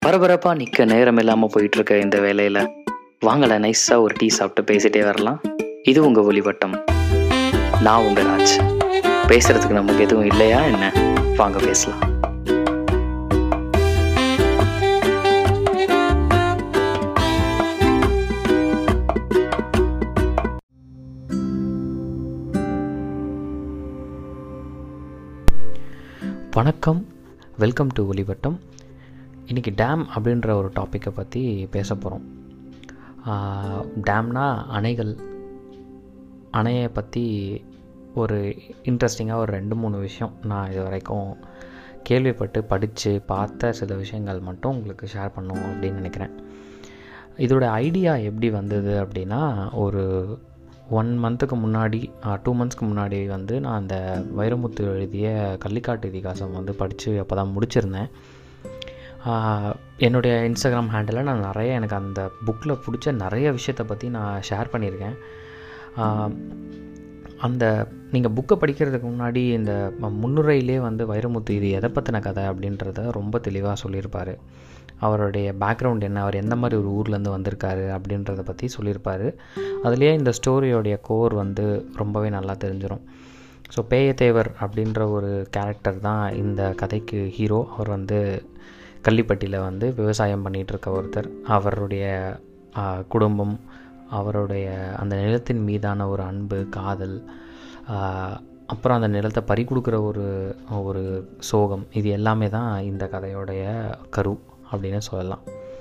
பரபரப்பாக நிற்க நேரம் இல்லாமல் போயிட்டுருக்க இந்த வேலையில் வாங்கலை நைஸாக ஒரு டீ சாப்பிட்டு பேசிட்டே வரலாம் இது உங்கள் ஒளிவட்டம் நான் உங்கள் ராஜ் பேசுகிறதுக்கு நமக்கு எதுவும் இல்லையா என்ன வாங்க பேசலாம் வணக்கம் வெல்கம் டு ஒளிவட்டம் இன்றைக்கி டேம் அப்படின்ற ஒரு டாப்பிக்கை பற்றி பேச போகிறோம் டேம்னா அணைகள் அணையை பற்றி ஒரு இன்ட்ரெஸ்டிங்காக ஒரு ரெண்டு மூணு விஷயம் நான் இது வரைக்கும் கேள்விப்பட்டு படித்து பார்த்த சில விஷயங்கள் மட்டும் உங்களுக்கு ஷேர் பண்ணும் அப்படின்னு நினைக்கிறேன் இதோட ஐடியா எப்படி வந்தது அப்படின்னா ஒரு ஒன் மந்த்துக்கு முன்னாடி டூ மந்த்ஸ்க்கு முன்னாடி வந்து நான் அந்த வைரமுத்து எழுதிய கள்ளிக்காட்டு இதிகாசம் வந்து படித்து அப்போ தான் முடிச்சிருந்தேன் என்னுடைய இன்ஸ்டாகிராம் ஹேண்டில் நான் நிறைய எனக்கு அந்த புக்கில் பிடிச்ச நிறைய விஷயத்தை பற்றி நான் ஷேர் பண்ணியிருக்கேன் அந்த நீங்கள் புக்கை படிக்கிறதுக்கு முன்னாடி இந்த முன்னுரையிலே வந்து வைரமுத்து இது எதை பற்றின கதை அப்படின்றத ரொம்ப தெளிவாக சொல்லியிருப்பார் அவருடைய பேக்ரவுண்ட் என்ன அவர் எந்த மாதிரி ஒரு ஊர்லேருந்து வந்திருக்காரு அப்படின்றத பற்றி சொல்லியிருப்பார் அதுலேயே இந்த ஸ்டோரியோடைய கோர் வந்து ரொம்பவே நல்லா தெரிஞ்சிடும் ஸோ பேயத்தேவர் அப்படின்ற ஒரு கேரக்டர் தான் இந்த கதைக்கு ஹீரோ அவர் வந்து கள்ளிப்பட்டியில் வந்து விவசாயம் பண்ணிகிட்ருக்க ஒருத்தர் அவருடைய குடும்பம் அவருடைய அந்த நிலத்தின் மீதான ஒரு அன்பு காதல் அப்புறம் அந்த நிலத்தை பறி கொடுக்குற ஒரு ஒரு சோகம் இது எல்லாமே தான் இந்த கதையோடைய கரு அப்படின்னு சொல்லலாம்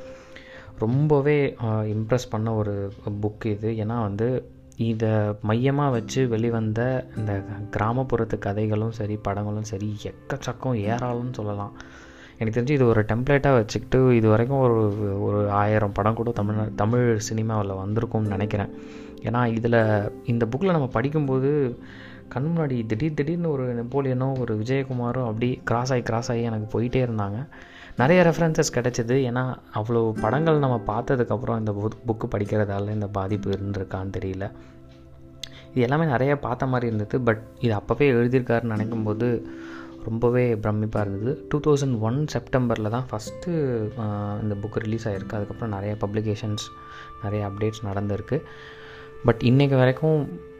ரொம்பவே இம்ப்ரெஸ் பண்ண ஒரு புக் இது ஏன்னா வந்து இதை மையமாக வச்சு வெளிவந்த இந்த கிராமப்புறத்து கதைகளும் சரி படங்களும் சரி எக்கச்சக்கம் ஏறாளம்னு சொல்லலாம் எனக்கு தெரிஞ்சு இது ஒரு டெம்ப்ளேட்டாக வச்சுக்கிட்டு இது வரைக்கும் ஒரு ஒரு ஆயிரம் படம் கூட தமிழ் தமிழ் சினிமாவில் வந்திருக்கும்னு நினைக்கிறேன் ஏன்னா இதில் இந்த புக்கில் நம்ம படிக்கும்போது கண் முன்னாடி திடீர் திடீர்னு ஒரு நெப்போலியனோ ஒரு விஜயகுமாரும் அப்படி கிராஸ் ஆகி கிராஸ் ஆகி எனக்கு போயிட்டே இருந்தாங்க நிறைய ரெஃபரன்சஸ் கிடச்சிது ஏன்னா அவ்வளோ படங்கள் நம்ம பார்த்ததுக்கப்புறம் இந்த புக் புக்கு படிக்கிறதால இந்த பாதிப்பு இருந்திருக்கான்னு தெரியல இது எல்லாமே நிறைய பார்த்த மாதிரி இருந்தது பட் இது அப்போவே எழுதியிருக்காருன்னு நினைக்கும் போது ரொம்பவே பிரமிப்பாக இருந்தது டூ தௌசண்ட் ஒன் செப்டம்பரில் தான் ஃபஸ்ட்டு இந்த புக்கு ரிலீஸ் ஆகிருக்கு அதுக்கப்புறம் நிறைய பப்ளிகேஷன்ஸ் நிறைய அப்டேட்ஸ் நடந்திருக்கு பட் இன்றைக்கு வரைக்கும்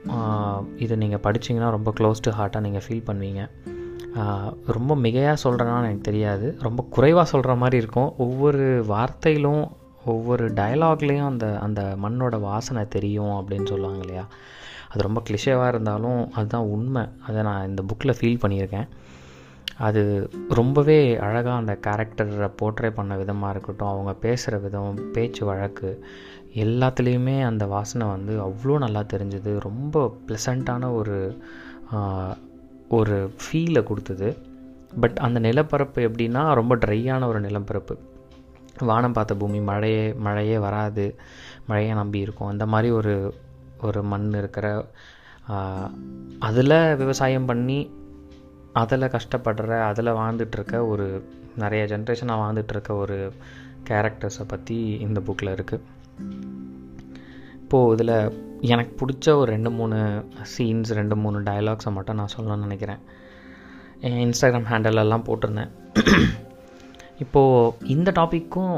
இதை நீங்கள் படிச்சிங்கன்னா ரொம்ப க்ளோஸ் டு ஹார்ட்டாக நீங்கள் ஃபீல் பண்ணுவீங்க ரொம்ப மிகையாக சொல்கிறேன்னா எனக்கு தெரியாது ரொம்ப குறைவாக சொல்கிற மாதிரி இருக்கும் ஒவ்வொரு வார்த்தையிலும் ஒவ்வொரு டயலாக்லேயும் அந்த அந்த மண்ணோட வாசனை தெரியும் அப்படின்னு சொல்லுவாங்க இல்லையா அது ரொம்ப கிளிஷேவாக இருந்தாலும் அதுதான் உண்மை அதை நான் இந்த புக்கில் ஃபீல் பண்ணியிருக்கேன் அது ரொம்பவே அழகாக அந்த கேரக்டரை போர்ட்ரே பண்ண விதமாக இருக்கட்டும் அவங்க பேசுகிற விதம் பேச்சு வழக்கு எல்லாத்துலேயுமே அந்த வாசனை வந்து அவ்வளோ நல்லா தெரிஞ்சுது ரொம்ப ப்ளசண்ட்டான ஒரு ஒரு ஃபீலை கொடுத்தது பட் அந்த நிலப்பரப்பு எப்படின்னா ரொம்ப ட்ரையான ஒரு நிலப்பரப்பு வானம் பார்த்த பூமி மழையே மழையே வராது மழையை நம்பி இருக்கும் அந்த மாதிரி ஒரு ஒரு மண் இருக்கிற அதில் விவசாயம் பண்ணி அதில் கஷ்டப்படுற அதில் வாழ்ந்துட்டுருக்க ஒரு நிறைய ஜென்ரேஷனாக வாழ்ந்துட்டுருக்க ஒரு கேரக்டர்ஸை பற்றி இந்த புக்கில் இருக்குது இப்போது இதில் எனக்கு பிடிச்ச ஒரு ரெண்டு மூணு சீன்ஸ் ரெண்டு மூணு டயலாக்ஸை மட்டும் நான் சொல்லணும்னு நினைக்கிறேன் என் இன்ஸ்டாகிராம் ஹேண்டலெல்லாம் போட்டிருந்தேன் இப்போது இந்த டாப்பிக்கும்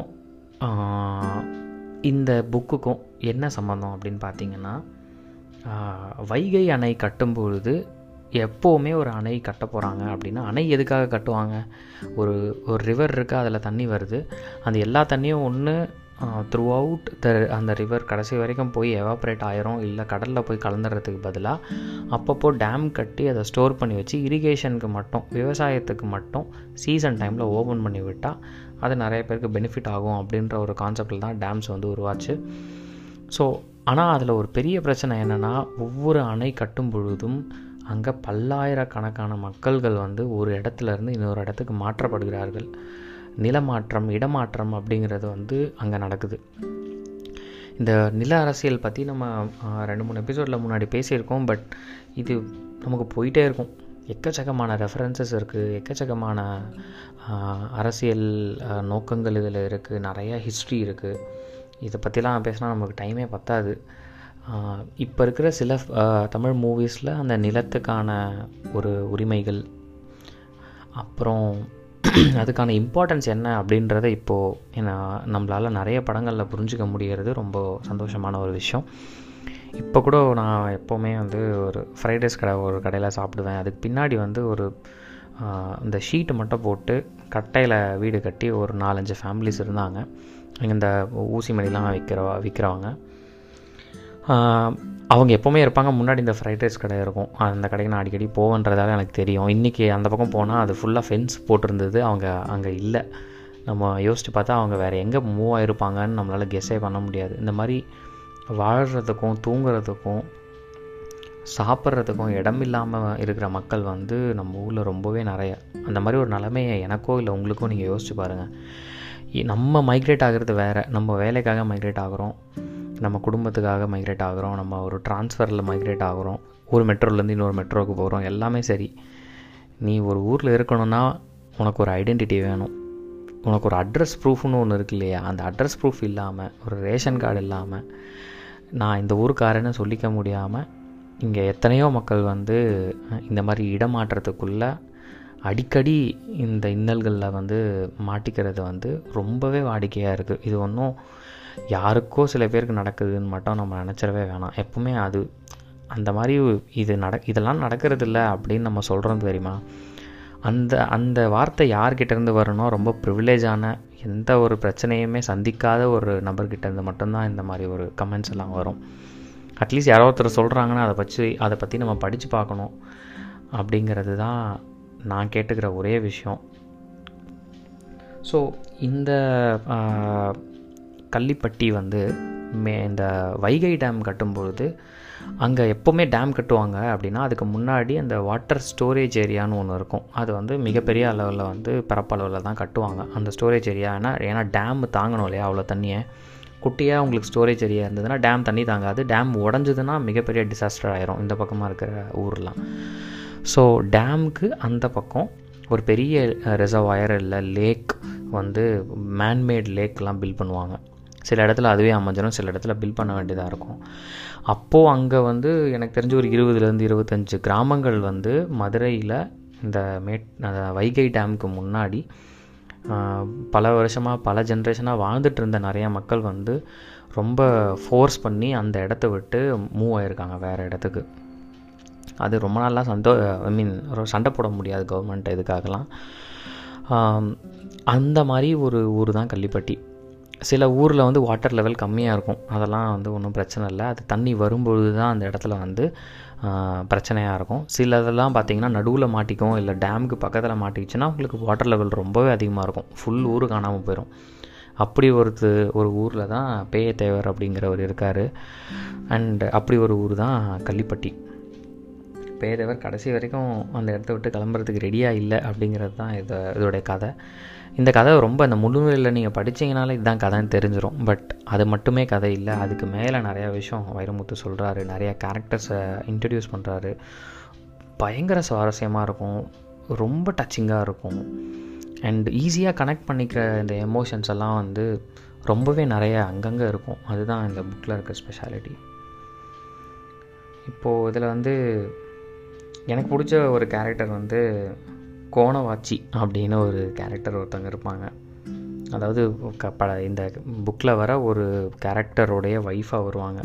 இந்த புக்குக்கும் என்ன சம்மந்தம் அப்படின்னு பார்த்தீங்கன்னா வைகை அணை கட்டும்பொழுது எப்போவுமே ஒரு அணை கட்ட போகிறாங்க அப்படின்னா அணை எதுக்காக கட்டுவாங்க ஒரு ஒரு ரிவர் இருக்குது அதில் தண்ணி வருது அந்த எல்லா தண்ணியும் ஒன்று த்ரூ அவுட் த அந்த ரிவர் கடைசி வரைக்கும் போய் எவாப்ரேட் ஆயிரும் இல்லை கடலில் போய் கலந்துறதுக்கு பதிலாக அப்பப்போ டேம் கட்டி அதை ஸ்டோர் பண்ணி வச்சு இரிகேஷனுக்கு மட்டும் விவசாயத்துக்கு மட்டும் சீசன் டைமில் ஓப்பன் பண்ணி விட்டால் அது நிறைய பேருக்கு பெனிஃபிட் ஆகும் அப்படின்ற ஒரு கான்செப்டில் தான் டேம்ஸ் வந்து உருவாச்சு ஸோ ஆனால் அதில் ஒரு பெரிய பிரச்சனை என்னென்னா ஒவ்வொரு அணை கட்டும் பொழுதும் அங்கே பல்லாயிரக்கணக்கான மக்கள்கள் வந்து ஒரு இடத்துலேருந்து இன்னொரு இடத்துக்கு மாற்றப்படுகிறார்கள் நிலமாற்றம் இடமாற்றம் அப்படிங்கிறது வந்து அங்கே நடக்குது இந்த நில அரசியல் பற்றி நம்ம ரெண்டு மூணு எபிசோடில் முன்னாடி பேசியிருக்கோம் பட் இது நமக்கு போயிட்டே இருக்கும் எக்கச்சக்கமான ரெஃபரன்சஸ் இருக்குது எக்கச்சக்கமான அரசியல் நோக்கங்கள் இதில் இருக்குது நிறைய ஹிஸ்ட்ரி இருக்குது இதை பற்றிலாம் பேசினா நமக்கு டைமே பத்தாது இப்போ இருக்கிற சில தமிழ் மூவிஸில் அந்த நிலத்துக்கான ஒரு உரிமைகள் அப்புறம் அதுக்கான இம்பார்ட்டன்ஸ் என்ன அப்படின்றத இப்போது என்ன நம்மளால் நிறைய படங்களில் புரிஞ்சுக்க முடிகிறது ரொம்ப சந்தோஷமான ஒரு விஷயம் இப்போ கூட நான் எப்போவுமே வந்து ஒரு ஃப்ரைட் ரைஸ் கடை ஒரு கடையில் சாப்பிடுவேன் அதுக்கு பின்னாடி வந்து ஒரு இந்த ஷீட்டு மட்டும் போட்டு கட்டையில் வீடு கட்டி ஒரு நாலஞ்சு ஃபேமிலிஸ் இருந்தாங்க இந்த ஊசி மணிலாம் விற்கிற விற்கிறவங்க அவங்க எப்போவுமே இருப்பாங்க முன்னாடி இந்த ஃப்ரைட் ரைஸ் கடை இருக்கும் அந்த கடைக்கு நான் அடிக்கடி போவேன்றதால எனக்கு தெரியும் இன்றைக்கி அந்த பக்கம் போனால் அது ஃபுல்லாக ஃபென்ஸ் போட்டிருந்தது அவங்க அங்கே இல்லை நம்ம யோசித்து பார்த்தா அவங்க வேறு எங்கே மூவ் ஆகிருப்பாங்கன்னு நம்மளால் கெஸ்ஸே பண்ண முடியாது இந்த மாதிரி வாழ்கிறதுக்கும் தூங்குறதுக்கும் சாப்பிட்றதுக்கும் இடம் இல்லாமல் இருக்கிற மக்கள் வந்து நம்ம ஊரில் ரொம்பவே நிறைய அந்த மாதிரி ஒரு நிலமையை எனக்கோ இல்லை உங்களுக்கோ நீங்கள் யோசிச்சு பாருங்கள் நம்ம மைக்ரேட் ஆகிறது வேறு நம்ம வேலைக்காக மைக்ரேட் ஆகிறோம் நம்ம குடும்பத்துக்காக மைக்ரேட் ஆகிறோம் நம்ம ஒரு ட்ரான்ஸ்ஃபரில் மைக்ரேட் ஆகிறோம் ஒரு மெட்ரோலேருந்து இன்னொரு மெட்ரோவுக்கு போகிறோம் எல்லாமே சரி நீ ஒரு ஊரில் இருக்கணும்னா உனக்கு ஒரு ஐடென்டிட்டி வேணும் உனக்கு ஒரு அட்ரஸ் ப்ரூஃப்னு ஒன்று இருக்கு இல்லையா அந்த அட்ரஸ் ப்ரூஃப் இல்லாமல் ஒரு ரேஷன் கார்டு இல்லாமல் நான் இந்த ஊருக்காரன்னு சொல்லிக்க முடியாமல் இங்கே எத்தனையோ மக்கள் வந்து இந்த மாதிரி இடமாற்றத்துக்குள்ளே அடிக்கடி இந்த இன்னல்களில் வந்து மாட்டிக்கிறது வந்து ரொம்பவே வாடிக்கையாக இருக்குது இது ஒன்றும் யாருக்கோ சில பேருக்கு நடக்குதுன்னு மட்டும் நம்ம நினச்சிடவே வேணாம் எப்பவுமே அது அந்த மாதிரி இது நட இதெல்லாம் நடக்கிறது இல்லை அப்படின்னு நம்ம சொல்கிறோம் தெரியுமா அந்த அந்த வார்த்தை யார்கிட்டேருந்து வரணும் ரொம்ப ப்ரிவிலேஜான எந்த ஒரு பிரச்சனையுமே சந்திக்காத ஒரு நபர்கிட்டேருந்து மட்டும்தான் இந்த மாதிரி ஒரு கமெண்ட்ஸ் எல்லாம் வரும் அட்லீஸ்ட் யாரோ ஒருத்தர் சொல்கிறாங்கன்னா அதை பற்றி அதை பற்றி நம்ம படித்து பார்க்கணும் அப்படிங்கிறது தான் நான் கேட்டுக்கிற ஒரே விஷயம் ஸோ இந்த கள்ளிப்பட்டி வந்து மே இந்த வைகை டேம் கட்டும்பொழுது அங்கே எப்போவுமே டேம் கட்டுவாங்க அப்படின்னா அதுக்கு முன்னாடி அந்த வாட்டர் ஸ்டோரேஜ் ஏரியான்னு ஒன்று இருக்கும் அது வந்து மிகப்பெரிய அளவில் வந்து பரப்பளவில் தான் கட்டுவாங்க அந்த ஸ்டோரேஜ் ஏரியா ஏன்னா ஏன்னா டேம் தாங்கணும் இல்லையா அவ்வளோ தண்ணியை குட்டியாக உங்களுக்கு ஸ்டோரேஜ் ஏரியா இருந்ததுன்னா டேம் தண்ணி தாங்காது டேம் உடஞ்சதுன்னா மிகப்பெரிய டிசாஸ்டர் ஆயிரும் இந்த பக்கமாக இருக்கிற ஊர்லாம் ஸோ டேமுக்கு அந்த பக்கம் ஒரு பெரிய ரிசர்வாயர் இல்லை லேக் வந்து மேன்மேட் லேக்லாம் பில்ட் பண்ணுவாங்க சில இடத்துல அதுவே அமைஞ்சிடும் சில இடத்துல பில் பண்ண வேண்டியதாக இருக்கும் அப்போது அங்கே வந்து எனக்கு தெரிஞ்ச ஒரு இருபதுலேருந்து இருபத்தஞ்சி கிராமங்கள் வந்து மதுரையில் இந்த மேட் வைகை டேமுக்கு முன்னாடி பல வருஷமாக பல ஜென்ரேஷனாக வாழ்ந்துட்டு இருந்த நிறையா மக்கள் வந்து ரொம்ப ஃபோர்ஸ் பண்ணி அந்த இடத்த விட்டு மூவ் ஆகிருக்காங்க வேறு இடத்துக்கு அது ரொம்ப நாளாக சந்தோ ஐ மீன் சண்டை போட முடியாது கவர்மெண்ட் இதுக்காகலாம் அந்த மாதிரி ஒரு ஊர் தான் கள்ளிப்பட்டி சில ஊரில் வந்து வாட்டர் லெவல் கம்மியாக இருக்கும் அதெல்லாம் வந்து ஒன்றும் பிரச்சனை இல்லை அது தண்ணி வரும்பொழுது தான் அந்த இடத்துல வந்து பிரச்சனையாக இருக்கும் சில இதெல்லாம் பார்த்திங்கன்னா நடுவில் மாட்டிக்கும் இல்லை டேமுக்கு பக்கத்தில் மாட்டிக்கிச்சுன்னா உங்களுக்கு வாட்டர் லெவல் ரொம்பவே அதிகமாக இருக்கும் ஃபுல் ஊர் காணாமல் போயிடும் அப்படி ஒருத்து ஒரு ஊரில் தான் பேயத்தேவர் அப்படிங்கிறவர் இருக்கார் அண்ட் அப்படி ஒரு ஊர் தான் கள்ளிப்பட்டி பேதவர் கடைசி வரைக்கும் அந்த இடத்த விட்டு கிளம்புறதுக்கு ரெடியாக இல்லை அப்படிங்கிறது தான் இதை இதோடைய கதை இந்த கதை ரொம்ப அந்த முழுமையில் நீங்கள் படித்தீங்கனாலே இதுதான் கதைன்னு தெரிஞ்சிடும் பட் அது மட்டுமே கதை இல்லை அதுக்கு மேலே நிறையா விஷயம் வைரமுத்து சொல்கிறாரு நிறையா கேரக்டர்ஸை இன்ட்ரடியூஸ் பண்ணுறாரு பயங்கர சுவாரஸ்யமாக இருக்கும் ரொம்ப டச்சிங்காக இருக்கும் அண்ட் ஈஸியாக கனெக்ட் பண்ணிக்கிற இந்த எமோஷன்ஸ் எல்லாம் வந்து ரொம்பவே நிறைய அங்கங்கே இருக்கும் அதுதான் இந்த புக்கில் இருக்க ஸ்பெஷாலிட்டி இப்போது இதில் வந்து எனக்கு பிடிச்ச ஒரு கேரக்டர் வந்து கோணவாச்சி அப்படின்னு ஒரு கேரக்டர் ஒருத்தவங்க இருப்பாங்க அதாவது க ப இந்த புக்கில் வர ஒரு கேரக்டருடைய ஒய்ஃபாக வருவாங்க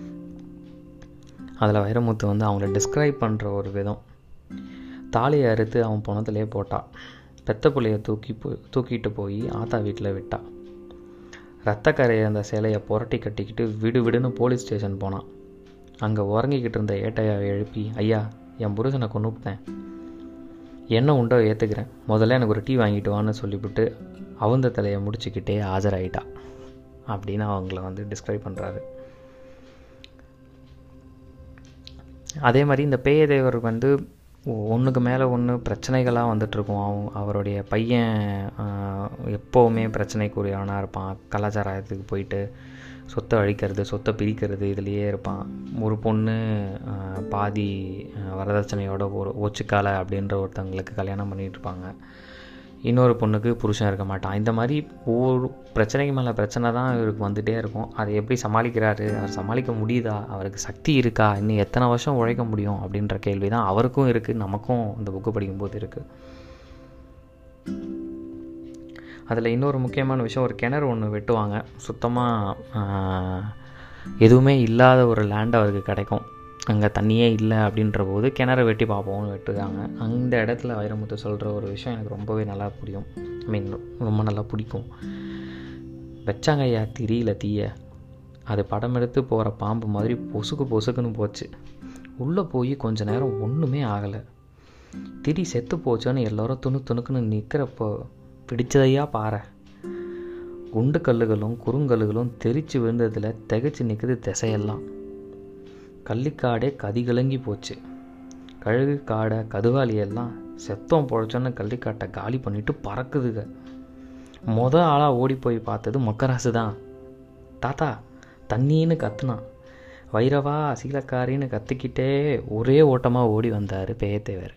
அதில் வைரமுத்து வந்து அவங்கள டிஸ்கிரைப் பண்ணுற ஒரு விதம் தாலியை அறுத்து அவன் பணத்திலே போட்டான் பெத்த பிள்ளைய தூக்கி போ தூக்கிட்டு போய் ஆத்தா வீட்டில் விட்டா ரத்தக்கரையை அந்த சேலையை புரட்டி கட்டிக்கிட்டு விடு விடுன்னு போலீஸ் ஸ்டேஷன் போனான் அங்கே உறங்கிக்கிட்டு இருந்த ஏட்டையாவை எழுப்பி ஐயா என் புருஷனை கொண்டுவிட்டேன் என்ன உண்டோ ஏற்றுக்கிறேன் முதல்ல எனக்கு ஒரு டீ வாங்கிட்டு வான்னு சொல்லிவிட்டு அவந்த தலையை முடிச்சுக்கிட்டே ஆஜராயிட்டா அப்படின்னு அவங்கள வந்து டிஸ்கிரைப் பண்ணுறாரு அதே மாதிரி இந்த பேயதேவர் வந்து ஒன்றுக்கு மேலே ஒன்று பிரச்சனைகளாக வந்துட்டுருக்கும் அவன் அவருடைய பையன் எப்போவுமே பிரச்சனைக்குரியவனாக இருப்பான் கலாச்சாரத்துக்கு போயிட்டு சொத்தை அழிக்கிறது சொத்தை பிரிக்கிறது இதுலேயே இருப்பான் ஒரு பொண்ணு பாதி வரதட்சணையோட ஒரு ஒச்சுக்கால அப்படின்ற ஒருத்தவங்களுக்கு கல்யாணம் பண்ணிகிட்டு இருப்பாங்க இன்னொரு பொண்ணுக்கு புருஷன் இருக்க மாட்டான் இந்த மாதிரி ஒவ்வொரு பிரச்சனைக்கு மேலே பிரச்சனை தான் இவருக்கு வந்துகிட்டே இருக்கும் அதை எப்படி சமாளிக்கிறாரு அவர் சமாளிக்க முடியுதா அவருக்கு சக்தி இருக்கா இன்னும் எத்தனை வருஷம் உழைக்க முடியும் அப்படின்ற கேள்வி தான் அவருக்கும் இருக்குது நமக்கும் இந்த புக்கு படிக்கும்போது இருக்குது அதில் இன்னொரு முக்கியமான விஷயம் ஒரு கிணறு ஒன்று வெட்டுவாங்க சுத்தமாக எதுவுமே இல்லாத ஒரு லேண்ட் அவருக்கு கிடைக்கும் அங்கே தண்ணியே இல்லை அப்படின்ற போது கிணறு வெட்டி பார்ப்போம்னு வெட்டுறாங்க அந்த இடத்துல வைரமுத்து சொல்கிற ஒரு விஷயம் எனக்கு ரொம்பவே நல்லா புரியும் ஐ மீன் ரொம்ப நல்லா பிடிக்கும் வச்சாங்க ஐயா திரியில தீய அது படம் எடுத்து போகிற பாம்பு மாதிரி பொசுக்கு பொசுக்குன்னு போச்சு உள்ளே போய் கொஞ்ச நேரம் ஒன்றுமே ஆகலை திரி செத்து போச்சோன்னு எல்லோரும் துணு துணுக்குன்னு நிற்கிறப்போ பிடிச்சதையா பாரு குண்டு கல்லுகளும் குறுங்கல்லுகளும் தெரிச்சு விழுந்ததில் திகைச்சு நிற்குது திசையெல்லாம் கள்ளிக்காடே கதிகலங்கி போச்சு கழுகு காடை கதுவாளி எல்லாம் செத்தம் பொழைச்சோன்னு கள்ளிக்காட்டை காலி பண்ணிட்டு பறக்குதுங்க மொத ஆளாக ஓடி போய் பார்த்தது மொக்கராசு தான் தாத்தா தண்ணின்னு கத்துனான் வைரவா சீலக்காரின்னு கத்திக்கிட்டே ஒரே ஓட்டமாக ஓடி வந்தார் பேயத்தேவர்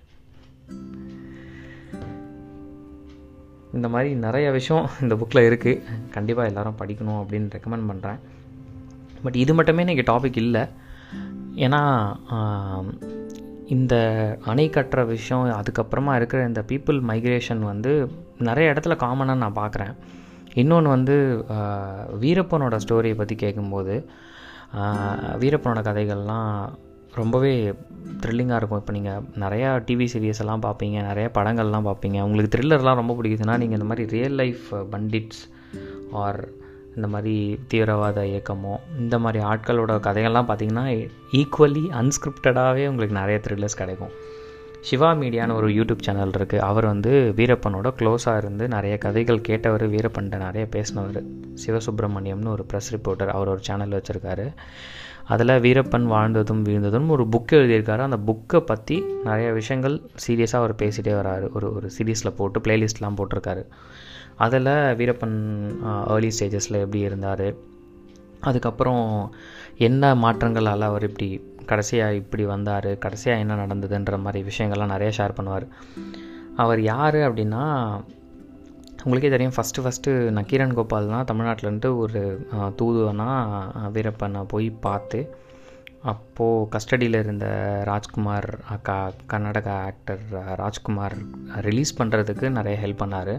இந்த மாதிரி நிறைய விஷயம் இந்த புக்கில் இருக்குது கண்டிப்பாக எல்லாரும் படிக்கணும் அப்படின்னு ரெக்கமெண்ட் பண்ணுறேன் பட் இது மட்டுமே இன்றைக்கி டாபிக் இல்லை ஏன்னா ஆம், இந்த அணை கட்டுற விஷயம் அதுக்கப்புறமா இருக்கிற இந்த பீப்புள் மைக்ரேஷன் வந்து நிறைய இடத்துல காமனாக நான் பார்க்குறேன் இன்னொன்று வந்து ஆ, வீரப்பனோட ஸ்டோரியை பற்றி கேட்கும்போது ஆ, வீரப்பனோட கதைகள்லாம் ரொம்பவே த்ரில்லிங்காக இருக்கும் இப்போ நீங்கள் நிறையா டிவி சீரியஸ் எல்லாம் பார்ப்பீங்க நிறைய படங்கள்லாம் பார்ப்பீங்க உங்களுக்கு த்ரில்லர்லாம் ரொம்ப பிடிக்குதுன்னா நீங்கள் இந்த மாதிரி ரியல் லைஃப் பண்டிட்ஸ் ஆர் இந்த மாதிரி தீவிரவாத இயக்கமோ இந்த மாதிரி ஆட்களோட கதைகள்லாம் பார்த்தீங்கன்னா ஈக்குவலி அன்ஸ்கிரிப்டடாகவே உங்களுக்கு நிறைய த்ரில்லர்ஸ் கிடைக்கும் சிவா மீடியான்னு ஒரு யூடியூப் சேனல் இருக்குது அவர் வந்து வீரப்பனோட க்ளோஸாக இருந்து நிறைய கதைகள் கேட்டவர் வீரப்பன்ட்ட நிறைய பேசினவர் சிவசுப்பிரமணியம்னு ஒரு ப்ரெஸ் ரிப்போர்ட்டர் அவர் ஒரு சேனல் வச்சுருக்காரு அதில் வீரப்பன் வாழ்ந்ததும் வீழ்ந்ததும் ஒரு புக் எழுதியிருக்காரு அந்த புக்கை பற்றி நிறைய விஷயங்கள் சீரியஸாக அவர் பேசிகிட்டே வராரு ஒரு ஒரு சீரீஸில் போட்டு பிளேலிஸ்ட்லாம் போட்டிருக்காரு அதில் வீரப்பன் ஏர்லி ஸ்டேஜஸில் எப்படி இருந்தார் அதுக்கப்புறம் என்ன மாற்றங்களால் அவர் இப்படி கடைசியாக இப்படி வந்தார் கடைசியாக என்ன நடந்ததுன்ற மாதிரி விஷயங்கள்லாம் நிறைய ஷேர் பண்ணுவார் அவர் யார் அப்படின்னா உங்களுக்கே தெரியும் ஃபஸ்ட்டு ஃபஸ்ட்டு நக்கீரன் கோபால் தான் தமிழ்நாட்டிலேருந்து ஒரு அஹ், தூதுவனா அஹ், வீரப்பனை போய் பார்த்து அப்போது கஸ்டடியில் இருந்த ராஜ்குமார் அக்கா கர்நாடக ஆக்டர் ராஜ்குமார் ரிலீஸ் பண்ணுறதுக்கு நிறைய ஹெல்ப் பண்ணார்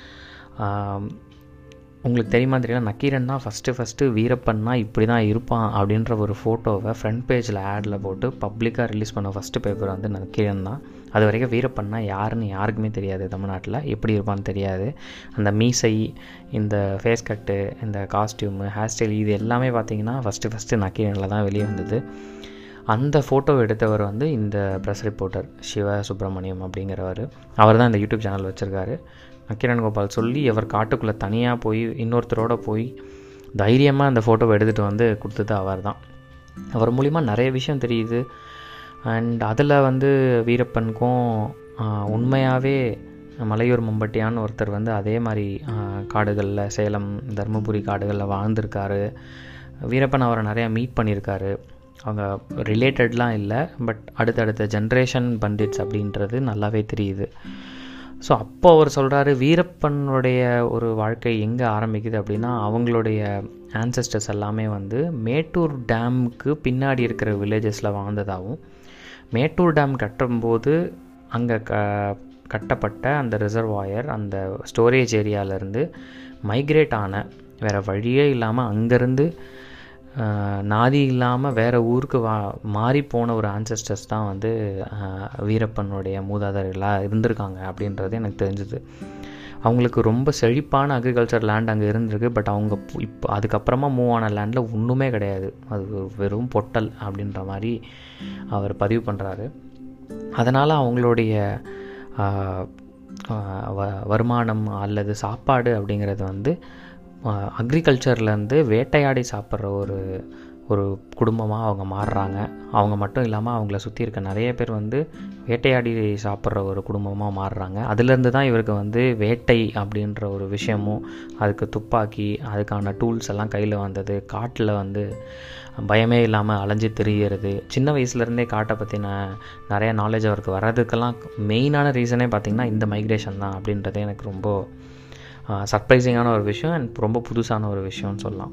உங்களுக்கு தெரியுமா தெரியல நக்கீரன் தான் ஃபஸ்ட்டு ஃபஸ்ட்டு வீரப்பன்னா இப்படி தான் இருப்பான் அப்படின்ற ஒரு ஃபோட்டோவை ஃப்ரண்ட் பேஜில் ஆடில் போட்டு பப்ளிக்காக ரிலீஸ் பண்ண ஃபஸ்ட்டு பேப்பர் வந்து நக்கீரன் தான் அது வரைக்கும் வீரப்பன்னா யாருன்னு யாருக்குமே தெரியாது தமிழ்நாட்டில் எப்படி இருப்பான்னு தெரியாது அந்த மீசை இந்த ஃபேஸ் கட்டு இந்த காஸ்டியூமு ஹேர் ஸ்டைல் இது எல்லாமே பார்த்தீங்கன்னா ஃபஸ்ட்டு ஃபஸ்ட்டு நக்கீரனில் தான் வெளியே வந்தது அந்த ஃபோட்டோ எடுத்தவர் வந்து இந்த ப்ரெஸ் ரிப்போர்ட்டர் சிவ சுப்பிரமணியம் அப்படிங்கிறவர் அவர் தான் இந்த யூடியூப் சேனல் வச்சுருக்காரு நக்கீரன் கோபால் சொல்லி அவர் காட்டுக்குள்ளே தனியாக போய் இன்னொருத்தரோட போய் தைரியமாக அந்த ஃபோட்டோவை எடுத்துகிட்டு வந்து கொடுத்தது அவர் தான் அவர் மூலிமா நிறைய விஷயம் தெரியுது அண்ட் அதில் வந்து வீரப்பனுக்கும் உண்மையாகவே மலையூர் மம்பட்டியான்னு ஒருத்தர் வந்து அதே மாதிரி காடுகளில் சேலம் தருமபுரி காடுகளில் வாழ்ந்திருக்காரு வீரப்பன் அவரை நிறையா மீட் பண்ணியிருக்காரு அவங்க ரிலேட்டட்லாம் இல்லை பட் அடுத்தடுத்த ஜென்ரேஷன் பண்டிட்ஸ் அப்படின்றது நல்லாவே தெரியுது ஸோ அப்போ அவர் சொல்கிறாரு வீரப்பனுடைய ஒரு வாழ்க்கை எங்கே ஆரம்பிக்குது அப்படின்னா அவங்களுடைய ஆன்சஸ்டர்ஸ் எல்லாமே வந்து மேட்டூர் டேமுக்கு பின்னாடி இருக்கிற வில்லேஜஸில் வாழ்ந்ததாகவும் மேட்டூர் டேம் கட்டும்போது அங்கே க கட்டப்பட்ட அந்த ரிசர்வாயர் அந்த ஸ்டோரேஜ் ஏரியாவிலேருந்து மைக்ரேட் ஆன வேறு வழியே இல்லாமல் அங்கேருந்து நாதி இல்லாமல் வேறு ஊருக்கு வா மாறி போன ஒரு ஆன்சஸ்டர்ஸ் தான் வந்து ஆஹ், வீரப்பனுடைய மூதாதையர்களாக இருந்திருக்காங்க அப்படின்றது எனக்கு தெரிஞ்சுது அவங்களுக்கு ரொம்ப செழிப்பான அக்ரிகல்ச்சர் லேண்ட் அங்கே இருந்திருக்கு பட் அவங்க பு- இப்போ அதுக்கப்புறமா மூவ் ஆன லேண்டில் ஒன்றுமே கிடையாது அது ஒரு வெறும் பொட்டல் அப்படின்ற மாதிரி அவர் பதிவு பண்ணுறாரு அதனால் அவங்களுடைய ஆஹ், ஆஹ், வ- வருமானம் அல்லது சாப்பாடு அப்படிங்கிறது வந்து அக்ரிகல்ச்சர்லேருந்து வேட்டையாடி சாப்பிட்ற ஒரு ஒரு குடும்பமாக அவங்க மாறுறாங்க அவங்க மட்டும் இல்லாமல் அவங்கள சுற்றி இருக்க நிறைய பேர் வந்து வேட்டையாடி சாப்பிட்ற ஒரு குடும்பமாக மாறுறாங்க அதுலேருந்து தான் இவருக்கு வந்து வேட்டை அப்படின்ற ஒரு விஷயமும் அதுக்கு துப்பாக்கி அதுக்கான டூல்ஸ் எல்லாம் கையில் வந்தது காட்டில் வந்து பயமே இல்லாமல் அலைஞ்சு திரிகிறது சின்ன வயசுலேருந்தே காட்டை பற்றின நிறைய நாலேஜ் அவருக்கு வர்றதுக்கெல்லாம் மெயினான ரீசனே பார்த்திங்கன்னா இந்த மைக்ரேஷன் தான் அப்படின்றதே எனக்கு ரொம்ப சர்ப்ரைசிங்கான ஒரு விஷயம் அண்ட் ரொம்ப புதுசான ஒரு விஷயம்னு சொல்லலாம்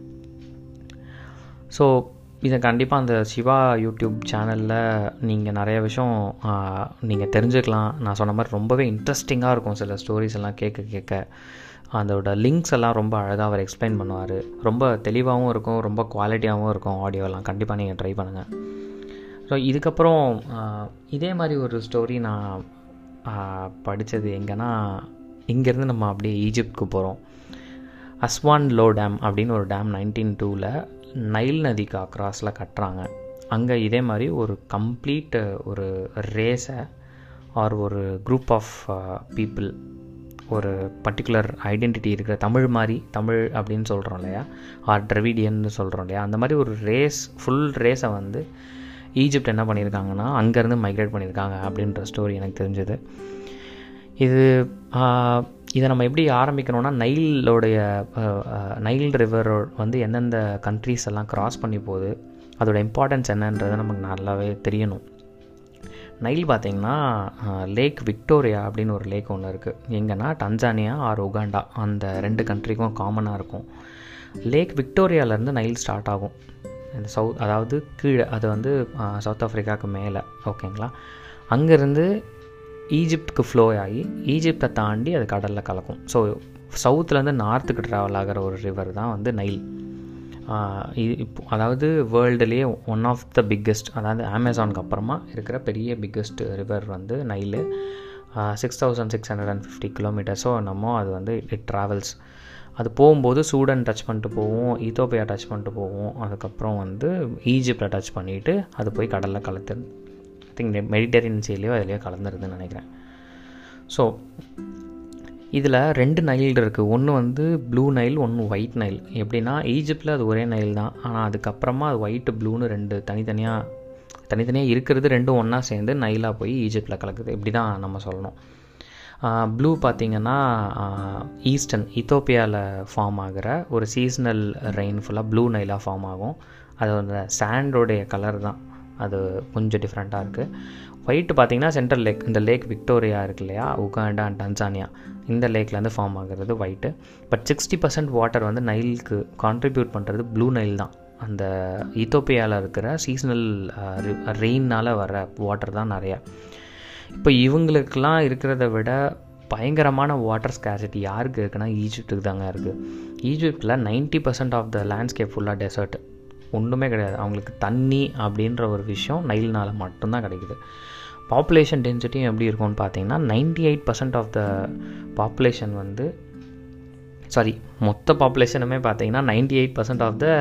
ஸோ இதை கண்டிப்பாக அந்த சிவா யூடியூப் சேனலில் நீங்கள் நிறைய விஷயம் நீங்கள் தெரிஞ்சுக்கலாம் நான் சொன்ன மாதிரி ரொம்பவே இன்ட்ரெஸ்டிங்காக இருக்கும் சில ஸ்டோரிஸ் எல்லாம் கேட்க கேட்க அதோட லிங்க்ஸ் எல்லாம் ரொம்ப அழகாக அவர் எக்ஸ்பிளைன் பண்ணுவார் ரொம்ப தெளிவாகவும் இருக்கும் ரொம்ப குவாலிட்டியாகவும் இருக்கும் ஆடியோலாம் கண்டிப்பாக நீங்கள் ட்ரை பண்ணுங்கள் ஸோ இதுக்கப்புறம் இதே மாதிரி ஒரு ஸ்டோரி நான் படித்தது எங்கன்னா இங்கேருந்து நம்ம அப்படியே ஈஜிப்ட்க்கு போகிறோம் அஸ்வான் லோ டேம் அப்படின்னு ஒரு டேம் நைன்டீன் டூவில் நைல் நதிக்கு அக்ராஸில் கட்டுறாங்க அங்கே இதே மாதிரி ஒரு கம்ப்ளீட் ஒரு ரேஸை ஆர் ஒரு குரூப் ஆஃப் பீப்புள் ஒரு பர்டிகுலர் ஐடென்டிட்டி இருக்கிற தமிழ் மாதிரி தமிழ் அப்படின்னு சொல்கிறோம் இல்லையா ஆர் ட்ரெவிடியன்னு சொல்கிறோம் இல்லையா அந்த மாதிரி ஒரு ரேஸ் ஃபுல் ரேஸை வந்து ஈஜிப்ட் என்ன பண்ணியிருக்காங்கன்னா அங்கேருந்து மைக்ரேட் பண்ணியிருக்காங்க அப்படின்ற ஸ்டோரி எனக்கு தெரிஞ்சது இது இதை நம்ம எப்படி ஆரம்பிக்கணும்னா நைலோடைய நைல் ரிவர் வந்து எந்தெந்த கண்ட்ரீஸ் எல்லாம் க்ராஸ் பண்ணி போகுது அதோட இம்பார்ட்டன்ஸ் என்னன்றது நமக்கு நல்லாவே தெரியணும் நைல் பார்த்திங்கன்னா லேக் விக்டோரியா அப்படின்னு ஒரு லேக் ஒன்று இருக்குது எங்கன்னா டன்சானியா ஆர் உகாண்டா அந்த ரெண்டு கண்ட்ரிக்கும் காமனாக இருக்கும் லேக் விக்டோரியாவிலேருந்து நைல் ஸ்டார்ட் ஆகும் இந்த சவுத் அதாவது கீழே அது வந்து சவுத் ஆஃப்ரிக்காவுக்கு மேலே ஓகேங்களா அங்கேருந்து ஈஜிப்டுக்கு ஃப்ளோ ஆகி ஈஜிப்டை தாண்டி அது கடலில் கலக்கும் ஸோ சவுத்துலேருந்து நார்த்துக்கு ட்ராவல் ஆகிற ஒரு ரிவர் தான் வந்து நைல் இது இப்போ அதாவது வேர்ல்டுலேயே ஒன் ஆஃப் த பிக்கெஸ்ட் அதாவது அமேசானுக்கு அப்புறமா இருக்கிற பெரிய பிக்கெஸ்ட் ரிவர் வந்து Nile six thousand six hundred and fifty கிலோமீட்டர்ஸோ என்னமோ அது வந்து இட் ட்ராவல்ஸ் அது போகும்போது சூடன் டச் பண்ணிட்டு போவோம் ஈத்தோப்பியா டச் பண்ணிட்டு போவோம் அதுக்கப்புறம் வந்து ஈஜிப்டை டச் பண்ணிவிட்டு அது போய் கடலில் கலத்து திங்க் மெடிட்டரேனியன் சீலையோ அதுலேயோ கலந்துருதுன்னு நினைக்கிறேன் ஸோ இதில் ரெண்டு நைல் இருக்குது ஒன்று வந்து ப்ளூ நைல் ஒன்று ஒயிட் நைல் எப்படின்னா ஈஜிப்டில் அது ஒரே நைல் தான் ஆனால் அதுக்கப்புறமா அது ஒயிட்டு ப்ளூன்னு ரெண்டு தனித்தனியாக தனித்தனியாக இருக்கிறது ரெண்டும் ஒன்றா சேர்ந்து நைலாக போய் ஈஜிப்டில் கலக்குது இப்படி தான் நம்ம சொல்லணும் ப்ளூ பார்த்திங்கன்னா ஈஸ்டர்ன் இத்தோப்பியாவில் ஃபார்ம் ஆகிற ஒரு சீசனல் ரெயின் ஃபுல்லாக ப்ளூ நைலாக ஃபார்ம் ஆகும் அது அந்த சாண்டோடைய கலர் தான் அது கொஞ்சம் டிஃப்ரெண்ட்டாக இருக்குது ஒயிட் பார்த்திங்கன்னா சென்ட்ரல் லேக் இந்த லேக் விக்டோரியா இருக்கு இல்லையா உகாண்டா அண்ட் டன்சானியா இந்த லேக்லேருந்து ஃபார்ம் ஆகிறது white but sixty percent water வந்து நைலுக்கு கான்ட்ரிபியூட் பண்ணுறது ப்ளூ நைல் தான் அந்த ஈத்தோப்பியாவில் இருக்கிற சீசனல் ரெயினால் வர வாட்டர் தான் நிறையா இப்போ இவங்களுக்கெல்லாம் இருக்கிறத விட பயங்கரமான வாட்டர் ஸ்கேசிட்டி யாருக்கு இருக்குன்னா ஈஜிப்டுக்கு தாங்க இருக்குது ஈஜிப்டில் ninety percent of the landscape ஃபுல்லாக டெசர்ட் ஒன்றுமே கிடையாது அவங்களுக்கு தண்ணி அப்படின்ற ஒரு விஷயம் நைல்னால் மட்டும்தான் கிடைக்குது பாப்புலேஷன் டென்சிட்டியும் எப்படி இருக்கும்னு பார்த்தீங்கன்னா ninety eight percent of the population வந்து சாரி மொத்த பாப்புலேஷனுமே பார்த்தீங்கன்னா ninety eight percent of the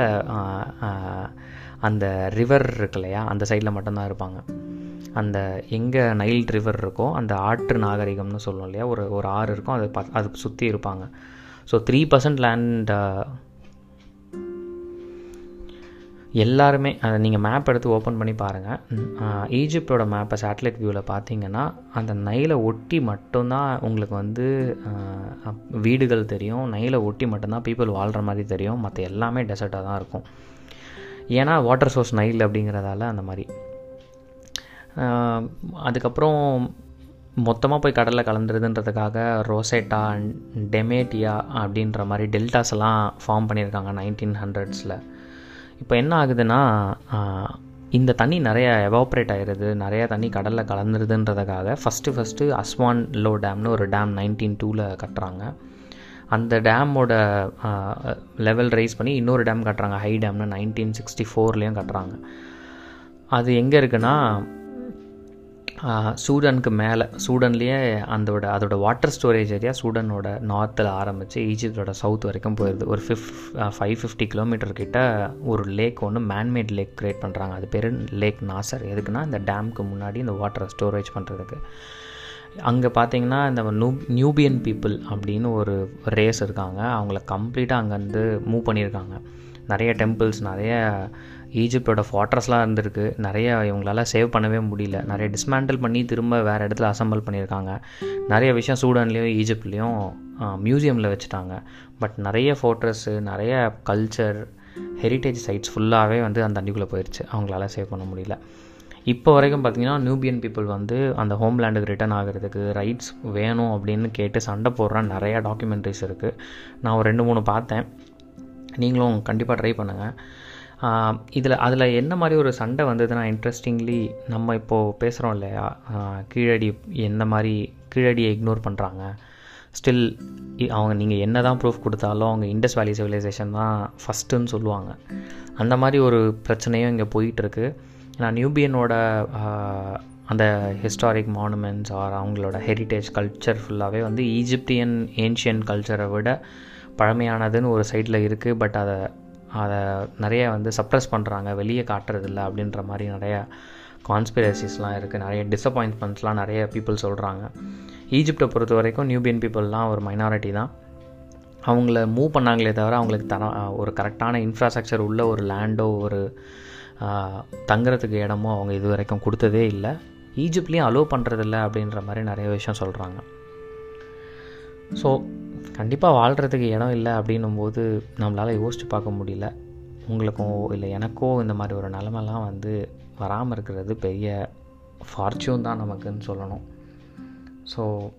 அந்த ரிவர் இருக்கு இல்லையா அந்த சைடில் மட்டும்தான் இருப்பாங்க அந்த எங்கே நைல் ரிவர் இருக்கோ அந்த ஆற்று நாகரிகம்னு சொல்லுவோம் இல்லையா ஒரு ஒரு ஆறு இருக்கும் அது ப அது சுற்றி இருப்பாங்க ஸோ த்ரீ பர்சன்ட் லேண்ட் எல்லாருமே அதை நீங்கள் மேப் எடுத்து ஓப்பன் பண்ணி பாருங்கள் ஈஜிப்டோட மேப்பை சேட்டலைட் வியூவில் பார்த்தீங்கன்னா அந்த நைலை ஒட்டி மட்டும்தான் உங்களுக்கு வந்து வீடுகள் தெரியும் நைலை ஒட்டி மட்டும்தான் பீப்புள் வாழ்கிற மாதிரி தெரியும் மற்ற எல்லாமே டெசர்ட்டாக தான் இருக்கும் ஏன்னா வாட்டர் சோர்ஸ் நைல் அப்படிங்கிறதால அந்த மாதிரி அதுக்கப்புறம் மொத்தமாக போய் கடலில் கலந்துருதுன்றதுக்காக ரோசேட்டா டெமேட்டியா அப்படின்ற மாதிரி டெல்டாஸ் எல்லாம் ஃபார்ம் பண்ணியிருக்காங்க நைன்டீன் ஹண்ட்ரட்ஸில் இப்போ என்ன ஆகுதுன்னா இந்த தண்ணி நிறைய எவாப்ரேட் ஆகிடுது நிறைய தண்ணி கடலில் கலந்துருதுன்றதுக்காக ஃபஸ்ட்டு ஃபஸ்ட்டு அஸ்வான் லோ டேம்னு ஒரு டேம் நைன்டீன் டூவில் கட்டுறாங்க அந்த டேமோட லெவல் ரைஸ் பண்ணி இன்னொரு டேம் கட்டுறாங்க ஹை டேம்னு நைன்டீன் சிக்ஸ்டி ஃபோர்லேயும் கட்டுறாங்க அது எங்கே இருக்குன்னா சூடனுக்கு மேலே சூடன்லேயே அதோட அதோட வாட்டர் ஸ்டோரேஜ் ஏரியா சூடனோட நார்த்தில் ஆரம்பித்து ஈஜிப்டோட சவுத் வரைக்கும் போயிடுது ஒரு ஃபிஃப் ஃபைவ் ஃபிஃப்டி கிலோமீட்டர் கிட்ட ஒரு லேக் ஒன்று மேன்மேட் லேக் க்ரியேட் பண்ணுறாங்க அது பேர் லேக் நாசர் எதுக்குன்னா இந்த டேமுக்கு முன்னாடி இந்த வாட்டரை ஸ்டோரேஜ் பண்ணுறதுக்கு அங்கே பார்த்தீங்கன்னா இந்த நியூ நியூபியன் பீப்புள் அப்படின்னு ஒரு ரேஸ் இருக்காங்க அவங்கள கம்ப்ளீட்டாக அங்கேருந்து மூவ் பண்ணியிருக்காங்க நிறைய டெம்பிள்ஸ் நிறைய ஈஜிப்டோட ஃபாட்ரஸ்லாம் இருந்திருக்கு நிறைய இவங்களால சேவ் பண்ணவே முடியல நிறைய டிஸ்மேண்டில் பண்ணி திரும்ப வேறு இடத்துல அசம்பிள் பண்ணியிருக்காங்க நிறைய விஷயம் சூடான்லேயும் ஈஜிப்ட்லேயும் மியூசியமில் வச்சுட்டாங்க பட் நிறைய ஃபோட்டோஸு நிறைய கல்ச்சர் ஹெரிட்டேஜ் சைட்ஸ் ஃபுல்லாகவே வந்து அந்த தண்ணிக்குள்ளே போயிடுச்சு அவங்களால சேவ் பண்ண முடியல இப்போ வரைக்கும் பார்த்திங்கன்னா நியூபியன் பீப்புள் வந்து அந்த ஹோம்லேண்டுக்கு ரிட்டர்ன் ஆகிறதுக்கு ரைட்ஸ் வேணும் அப்படின்னு கேட்டு சண்டை போடுற நிறையா டாக்குமெண்ட்ரிஸ் இருக்குது நான் ஒரு ரெண்டு மூணு பார்த்தேன் நீங்களும் கண்டிப்பாக ட்ரை பண்ணுங்கள் இதில் அதில் என்ன மாதிரி ஒரு சண்டை வந்ததுன்னா இன்ட்ரெஸ்டிங்லி நம்ம இப்போது பேசுகிறோம் இல்லையா கீழடி எந்த மாதிரி கீழடியை இக்னோர் பண்ணுறாங்க ஸ்டில் அவங்க நீங்கள் என்ன தான் ப்ரூஃப் கொடுத்தாலும் அவங்க இண்டஸ் வேலி சிவிலைசேஷன் தான் ஃபஸ்ட்டுன்னு சொல்லுவாங்க அந்த மாதிரி ஒரு பிரச்சனையும் இங்கே போயிட்டுருக்கு ஏன்னா நியூபியனோட அந்த ஹிஸ்டாரிக் மானுமெண்ட்ஸ் ஆர் அவங்களோட ஹெரிட்டேஜ் கல்ச்சர் ஃபுல்லாகவே வந்து ஈஜிப்டியன் ஏன்ஷியன் கல்ச்சரை விட பழமையானதுன்னு ஒரு சைடில் இருக்குது பட் அதை அதை நிறைய வந்து சப்ரஸ் பண்ணுறாங்க வெளியே காட்டுறதில்ல அப்படின்ற மாதிரி நிறையா கான்ஸ்பிரசிஸ்லாம் இருக்குது நிறைய டிசப்பாயின்ட்மெண்ட்ஸ்லாம் நிறைய பீப்புள் சொல்கிறாங்க ஈஜிப்டை பொறுத்த வரைக்கும் நியூபியன் பீப்புளெலாம் ஒரு மைனாரிட்டி தான் அவங்கள மூவ் பண்ணாங்களே தவிர அவங்களுக்கு தர ஒரு கரெக்டான இன்ஃப்ராஸ்ட்ரக்சர் உள்ள ஒரு லேண்டோ ஒரு தங்குறதுக்கு இடமோ அவங்க இது வரைக்கும் கொடுத்ததே இல்லை ஈஜிப்ட்லேயும் அலோவ் பண்ணுறதில்ல அப்படின்ற மாதிரி நிறைய விஷயம் சொல்கிறாங்க ஸோ கண்டிப்பாக வாழ்கிறதுக்கு இடம் இல்லை அப்படின்னும் போது நம்மளால் யோசித்து பார்க்க முடியல உங்களுக்கும் இல்லை எனக்கோ இந்த மாதிரி ஒரு நிலமெல்லாம் வந்து வராமல் இருக்கிறது பெரிய ஃபார்ச்சூன் தான் நமக்குன்னு சொல்லணும் ஸோ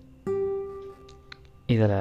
இதில்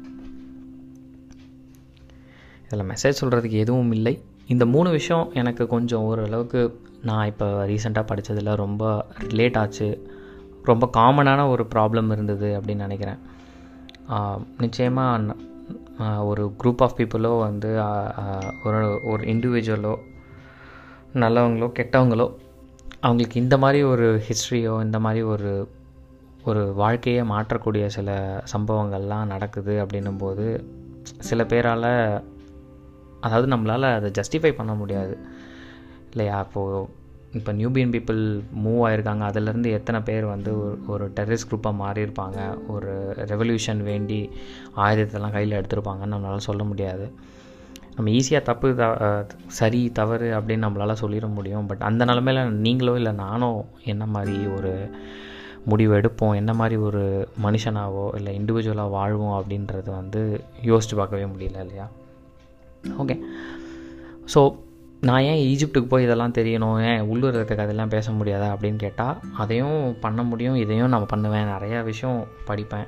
இதில் மெசேஜ் சொல்கிறதுக்கு எதுவும் இல்லை இந்த மூணு விஷயம் எனக்கு கொஞ்சம் ஓரளவுக்கு நான் இப்போ ரீசெண்டாக படித்ததில் ரொம்ப ரிலேட் ஆச்சு ரொம்ப காமனான ஒரு ப்ராப்ளம் இருந்தது அப்படின்னு நினைக்கிறேன் நிச்சயமாக ஒரு குரூப் ஆஃப் பீப்புளோ வந்து ஒரு ஒரு இண்டிவிஜுவலோ நல்லவங்களோ கெட்டவங்களோ அவங்களுக்கு இந்த மாதிரி ஒரு ஹிஸ்ட்ரியோ இந்த மாதிரி ஒரு ஒரு வாழ்க்கையை மாற்றக்கூடிய சில சம்பவங்கள்லாம் நடக்குது அப்படின்னும் போது சில பேரால் அதாவது நம்மளால் அதை ஜஸ்டிஃபை பண்ண முடியாது இல்லையா இப்போது இப்போ நியூபியன் பீப்புள் மூவ் ஆகிருக்காங்க அதிலேருந்து எத்தனை பேர் வந்து ஒரு ஒரு டெரரிஸ்ட் குரூப்பாக மாறியிருப்பாங்க ஒரு ரெவல்யூஷன் வேண்டி ஆயுதத்தெல்லாம் கையில் எடுத்திருப்பாங்கன்னு நம்மளால் சொல்ல முடியாது நம்ம ஈஸியாக தப்பு த சரி தவறு அப்படின்னு நம்மளால் சொல்லிட முடியும் பட் அந்த நிலமையில் நீங்களோ இல்லை நானோ என்ன மாதிரி ஒரு முடிவு எடுப்போம் என்ன மாதிரி ஒரு மனுஷனாவோ இல்லை இண்டிவிஜுவலாக வாழ்வோம் அப்படின்றது வந்து யோசித்து பார்க்கவே முடியல இல்லையா ஓகே ஸோ நான் ஏன் ஈஜிப்டுக்கு போய் இதெல்லாம் தெரியணும் ஏன் உள்ளூர் இருக்க கதையெல்லாம் பேச முடியாதா அப்படின்னு கேட்டால் அதையும் பண்ண முடியும் இதையும் நான் பண்ணுவேன் நிறையா விஷயம் படிப்பேன்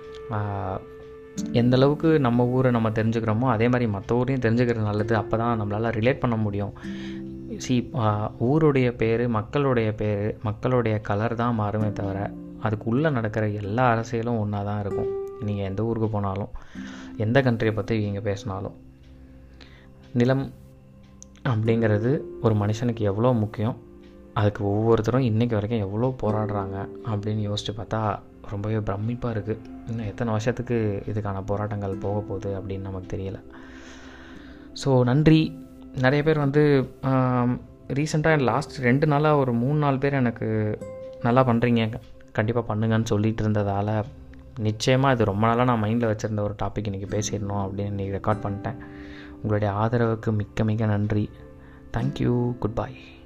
எந்த அளவுக்கு நம்ம ஊரை நம்ம தெரிஞ்சுக்கிறோமோ அதே மாதிரி மற்ற ஊரையும் தெரிஞ்சுக்கிறது நல்லது அப்போ தான் நம்மளால் ரிலேட் பண்ண முடியும் சி ஊருடைய பேர் மக்களுடைய பேர் மக்களுடைய கலர் தான் மாறுமே தவிர அதுக்குள்ளே நடக்கிற எல்லா அரசியலும் ஒன்றா தான் இருக்கும் நீங்கள் எந்த ஊருக்கு போனாலும் எந்த கண்ட்ரியை பற்றி நீங்கள் பேசினாலும் நிலம் அப்படிங்கிறது ஒரு மனுஷனுக்கு எவ்வளோ முக்கியம் அதுக்கு ஒவ்வொருத்தரும் இன்றைக்கி வரைக்கும் எவ்வளோ போராடுறாங்க அப்படின்னு யோசித்து பார்த்தா ரொம்பவே பிரமிப்பாக இருக்குது இன்னும் எத்தனை வருஷத்துக்கு இதுக்கான போராட்டங்கள் போக போகுது அப்படின்னு நமக்கு தெரியல ஸோ நன்றி நிறைய பேர் வந்து ரீசெண்டாக லாஸ்ட் ரெண்டு நாளாக ஒரு மூணு நாலு பேர் எனக்கு நல்லா பண்ணுறீங்க கண்டிப்பாக பண்ணுங்கன்னு சொல்லிட்டு இருந்ததால் நிச்சயமாக இது ரொம்ப நாளாக நான் மைண்டில் வச்சுருந்த ஒரு டாபிக் இன்றைக்கி பேசிடணும் அப்படின்னு இன்றைக்கி ரெக்கார்ட் பண்ணிட்டேன் உங்களுடைய ஆதரவுக்கு மிக்க மிக நன்றி தேங்க்யூ குட் பாய்